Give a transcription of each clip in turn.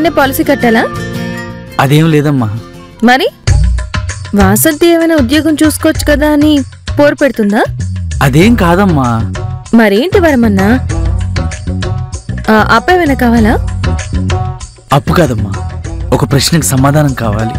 నేనే పాలసీ కట్టాలా అదేం లేదమ్మా మరి వాసంతి ఏమైనా ఉద్యోగం చూసుకోవచ్చు కదా అని పోరు పెడుతుందా అదేం కాదమ్మా మరేంటి వరమన్నా ఆ, అప్ప ఏమైనా కావాలా అప్పు కాదమ్మా ఒక ప్రశ్నకు సమాధానం కావాలి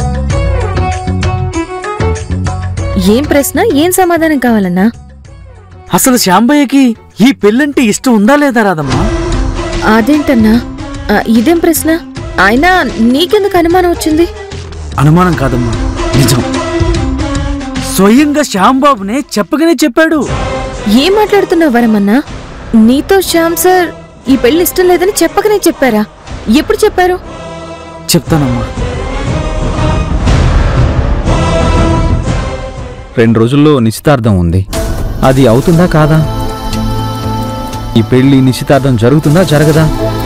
ఏం ప్రశ్న ఏం సమాధానం కావాలన్నా అసలు శాంబయ్యకి ఈ పెళ్ళంటే ఇష్టం ఉందా లేదా రాదమ్మా అదేంటన్నా ఆ, ఇదేం ప్రశ్న అయినా నీకెందుకు అనుమానం వచ్చింది అనుమానం కాదమ్మా నిజం స్వయంగా శ్యాంబాబునే చెప్పగానే చెప్పాడు ఏం మాట్లాడుతున్నావు వరమన్నా నీతో శ్యామ్ సార్ ఈ పెళ్లి ఇష్టం లేదని చెప్పకనే చెప్పారా ఎప్పుడు చెప్పారు చెప్తానమ్మా రెండు రోజుల్లో నిశ్చితార్థం ఉంది అది అవుతుందా కాదా ఈ పెళ్లి నిశ్చితార్థం జరుగుతుందా జరగదా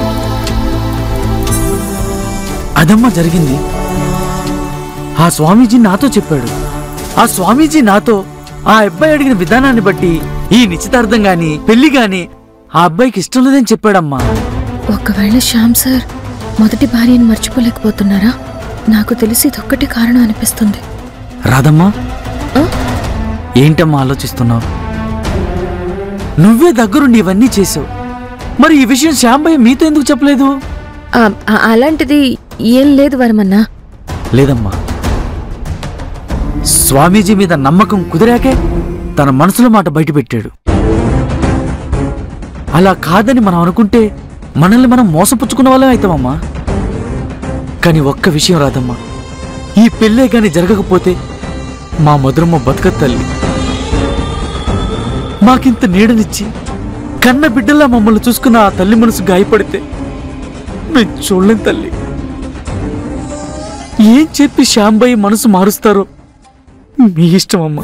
అదమ్మా జరిగింది ఆ స్వామీజీ నాతో చెప్పాడు ఆ స్వామీజీ నాతో ఆ అబ్బాయి అడిగిన విధానాన్ని బట్టి ఈ నిశ్చితార్థం గాని పెళ్లి గాని ఆ అబ్బాయికి ఇష్టం లేదని చెప్పాడమ్మా ఒకవేళ శ్యామ్ సార్ మొదటి భార్యను మర్చిపోలేకపోతున్నారా నాకు తెలిసి ఇదొక్కటి కారణం అనిపిస్తుంది రాదమ్మా ఆ? ఏంటమ్మా ఆలోచిస్తున్నావు నువ్వే దగ్గరుండి ఇవన్నీ చేసావు మరి ఈ విషయం శ్యాంబయ్య మీతో ఎందుకు చెప్పలేదు ఆ, ఆ, అలాంటిది ఏం లేదు వరమన్నా లేదమ్మా స్వామీజీ మీద నమ్మకం కుదిరాకే తన మనసులో మాట బయటపెట్టాడు అలా కాదని మనం అనుకుంటే మనల్ని మనం మోసపుచ్చుకున్న వాళ్ళం అవుతామమ్మా కానీ ఒక్క విషయం రాదమ్మా ఈ పెళ్ళే గాని జరగకపోతే మా మధురమ్మ బతుక తల్లి మాకింత నీడనిచ్చి కన్న బిడ్డలా మమ్మల్ని చూసుకున్న ఆ తల్లి మనసు గాయపడితే మేము చూడలేం తల్లి ఏం చెప్పి శ్యాంబాయి మనసు మారుస్తారో మీ ఇష్టం అమ్మా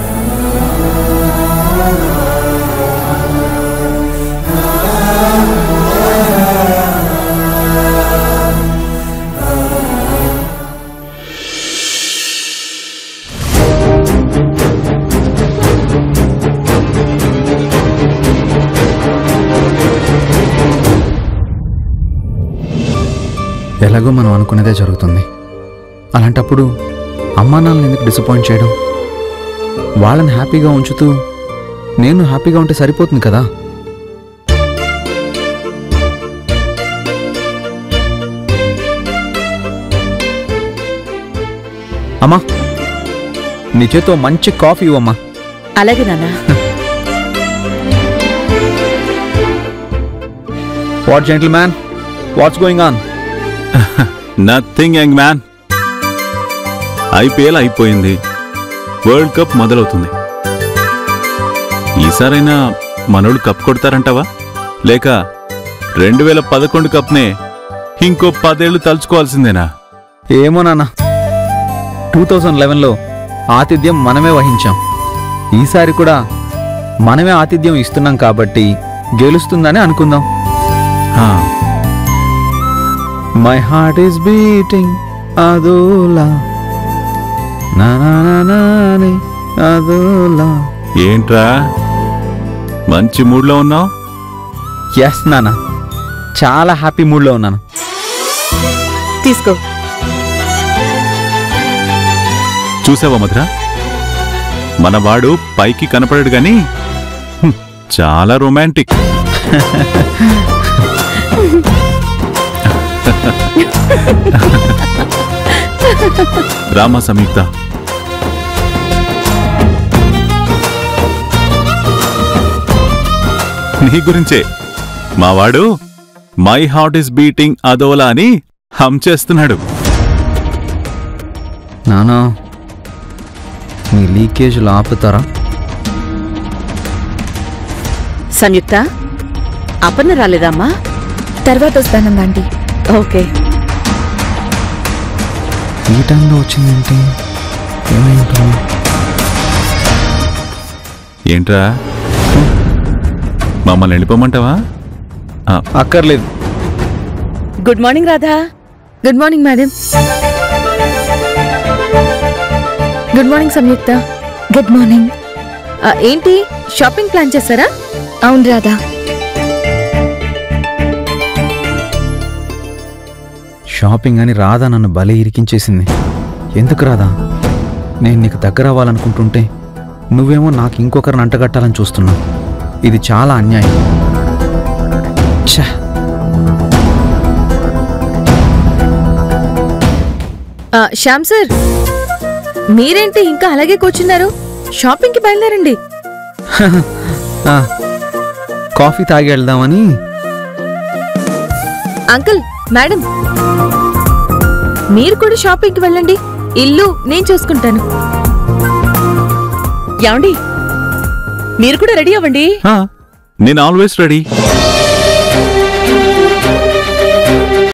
ఎలాగో మనం అనుకునేదే జరుగుతుంది అలాంటప్పుడు అమ్మా నాన్నని ఎందుకు డిసప్పాయింట్ చేయడం వాళ్ళని హ్యాపీగా ఉంచుతూ నేను హ్యాపీగా ఉంటే సరిపోతుంది కదా అమ్మా నీ చేతితో మంచి కాఫీ ఇవ్వమ్మా అలాగే నాన్న what gentleman what's going on nothing young man IPL అయిపోయింది వరల్డ్ కప్ మొదలవుతుంది ఈసారైనా మనోళ్ళు కప్ కొడతారంటావా లేక రెండు వేల పదకొండు కప్నే ఇంకో పదేళ్లు తలుచుకోవాల్సిందేనా ఏమో నాన్న టూ థౌజండ్ లెవెన్లో ఆతిథ్యం మనమే వహించాం ఈసారి కూడా మనమే ఆతిథ్యం ఇస్తున్నాం కాబట్టి గెలుస్తుందని అనుకుందాం హా, మై హార్ట్ ఈస్ బీటింగ్ అదోలా నా నా నా నాని, అదోలా ఏంట్రా మంచి మూడ్లో ఉన్నావు ఎస్ నాన్న చాలా హ్యాపీ మూడ్లో ఉన్నాను తీసుకో చూసావా మధుర మనవాడు పైకి కనపడాడు గాని హ్మ్, చాలా రొమాంటిక్ రామా సంయుక్త నీ గురించే మావాడు మై హార్ట్ ఇస్ బీటింగ్ అదోలా అని హమ్ చేస్తున్నాడు నానా మీ లీకేజ్లు ఆపుతారా సంయుక్త అపర్ణ రాలేదమ్మా తర్వాత వస్తానమ్మా ఆంటీ ఓకే ఈ టైంలో వచ్చిందేంటి ఏమైంటుంది ఏంట్రా మమ్మల్ని వెళ్ళిపోమంటావా ఆ, అక్కర్లేదు good morning Radha good morning madam good morning Samyuktha good morning ఏంటి షాపింగ్ ప్లాన్ చేశారా అవును రాధా షాపింగ్ అని రాధా నన్ను భలే ఇరికించేసింది ఎందుకు రాధా నేను నీకు దగ్గర అవ్వాలనుకుంటుంటే నువ్వేమో నాకు ఇంకొకరిని అంటగట్టాలని చూస్తున్నావు ఇది చాలా అన్యాయం ఛ ఆ, శ్యామ్ సార్ మీరేంటి ఇంకా అలాగే కూర్చున్నారు షాపింగ్కి బయలుదేరండి ఆ, కాఫీ తాగి వెళ్దామని అంకుల్ మేడం మీరు కూడా షాపింగ్కి వెళ్ళండి ఇల్లు నేను చూసుకుంటాను ఏమండి మీరు కూడా రెడీ అవ్వండి ఆ, నేను ఆల్వేస్ రెడీ